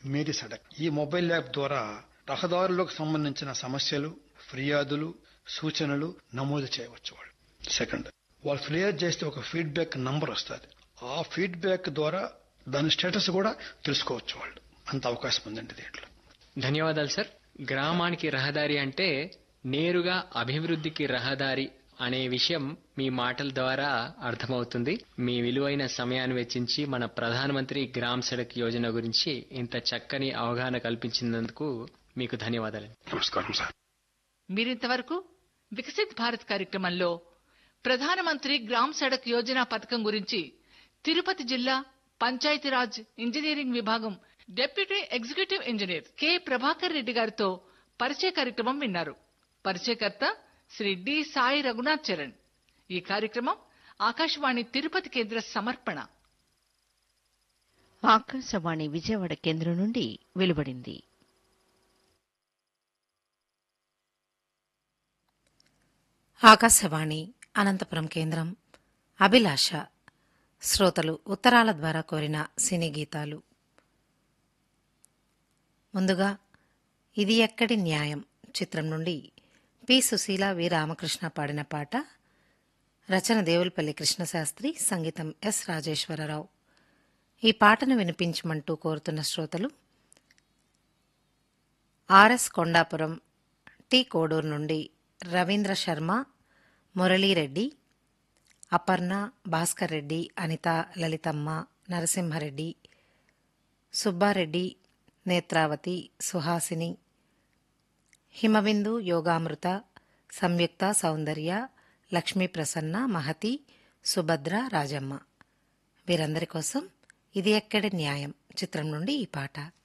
Mary Sadak ఈ mobile app ద్వారా రహదారులకు సంబంధించిన సమస్యలు ఫిర్యాదులు సూచనలు నమోదు చేయవచ్చు వాళ్ళు సెకండ్ వాళ్ళు ఫిర్యాదు చేస్తే ఒక ఫీడ్బ్యాక్ నంబర్ వస్తుంది ఆ ఫీడ్బ్యాక్ ద్వారా దాని స్టేటస్ కూడా తెలుసుకోవచ్చు వాళ్ళు అంత అవకాశం ఉందండి దీంట్లో ధన్యవాదాలు సార్ గ్రామానికి రహదారి అంటే నేరుగా అభివృద్ధికి రహదారి అనే విషయం మీ మాటల ద్వారా అర్థమవుతుంది మీ విలువైన సమయాన్ని వెచ్చించి మన ప్రధానమంత్రి గ్రామ్ సడక్ యోజన గురించి ఇంత చక్కని అవగాహన కల్పించినందుకు మీకు ధన్యవాదాలు నమస్కారం సార్ మీరింతవరకు వికసిత్ భారత్ కార్యక్రమంలో ప్రధానమంత్రి గ్రామ్ సడక్ యోజన పథకం గురించి తిరుపతి జిల్లా పంచాయతీరాజ్ ఇంజనీరింగ్ విభాగం deputy executive engineer K Prabhakar Reddy గారితో పరిచయ కార్యక్రమం విన్నారు పరిచయకర్త శ్రీ డి సాయి రఘునాథ్ చరణ్ ఈ కార్యక్రమం ఆకాశవాణి తిరుపతి కేంద్ర సమర్పణ ఆకాశవాణి విజయవాడ కేంద్రం నుండి వెలువడింది ఆకాశవాణి అనంతపురం కేంద్రం అభిలాష శ్రోతలు ఉత్తరాల ద్వారా కోరిన సినీ గీతాలు ముందుగా ఇది ఎక్కడి న్యాయం చిత్రం నుండి పి సుశీల వి రామకృష్ణ పాడిన పాట రచన దేవులపల్లి కృష్ణశాస్త్రి సంగీతం ఎస్ రాజేశ్వరరావు ఈ పాటను వినిపించమంటూ కోరుతున్న శ్రోతలు ఆర్ఎస్ కొండాపురం టి కోడూరు నుండి రవీంద్ర శర్మ మురళీరెడ్డి అపర్ణ భాస్కర్ రెడ్డి అనిత లలితమ్మ నరసింహారెడ్డి సుబ్బారెడ్డి నేత్రావతి సుహాసిని హిమబిందు యోగామృత సంయుక్త సౌందర్య లక్ష్మీ ప్రసన్న మహతి సుభద్ర రాజమ్మ వీరందరి కోసం ఇది ఎక్కడి న్యాయం చిత్రం నుండి ఈ పాట